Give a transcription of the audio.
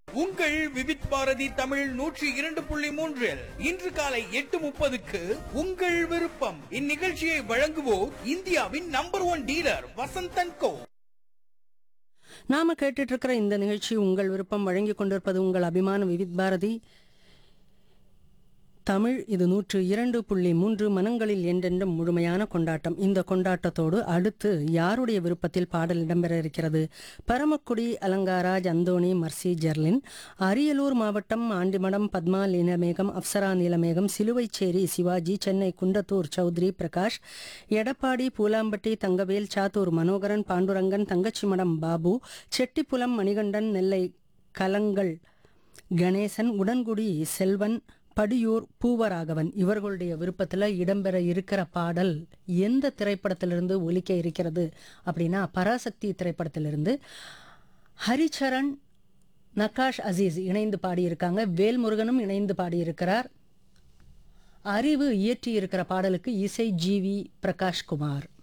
உங்கள் விவித் பாரதி தமிழ் நூற்றி இரண்டு புள்ளி மூன்றில் இன்று காலை எட்டு முப்பதுக்கு உங்கள் விருப்பம் இந்நிகழ்ச்சியை வழங்குவோர் இந்தியாவின் number one dealer Vasanth and Co நாம கேட்டுட்டு இருக்கிற இந்த நிகழ்ச்சி உங்கள் விருப்பம் வழங்கி கொண்டிருப்பது உங்கள் அபிமான விவித் பாரதி தமிழ் இது நூற்று இரண்டு புள்ளி மூன்று மனங்களில் என்றென்றும் முழுமையான கொண்டாட்டம் இந்த கொண்டாட்டத்தோடு அடுத்து யாருடைய விருப்பத்தில் பாடல் இடம்பெற இருக்கிறது பரமக்குடி அலங்காராஜ் அந்தோணி மர்சி ஜெர்லின் அரியலூர் மாவட்டம் ஆண்டிமடம் பத்மா நீலமேகம் அப்சரா நீலமேகம் சிலுவைச்சேரி சிவாஜி சென்னை குண்டத்தூர் சௌத்ரி பிரகாஷ் எடப்பாடி பூலாம்பட்டி தங்கவேல் சாத்தூர் மனோகரன் பாண்டுரங்கன் தங்கச்சிமடம் பாபு செட்டிப்புலம் மணிகண்டன் நெல்லை கலங்கள் கணேசன் உடன்குடி செல்வன் படியூர் பூவராகவன் இவர்களுடைய விருப்பத்தில் இடம்பெற இருக்கிற பாடல் எந்த திரைப்படத்திலிருந்து ஒலிக்க இருக்கிறது அப்படின்னா பராசக்தி திரைப்படத்திலிருந்து ஹரிச்சரண் நகாஷ் அசீஸ் இணைந்து பாடியிருக்காங்க வேல்முருகனும் இணைந்து பாடியிருக்கிறார் அறிவு இயற்றியிருக்கிற பாடலுக்கு இசை ஜி வி பிரகாஷ்குமார்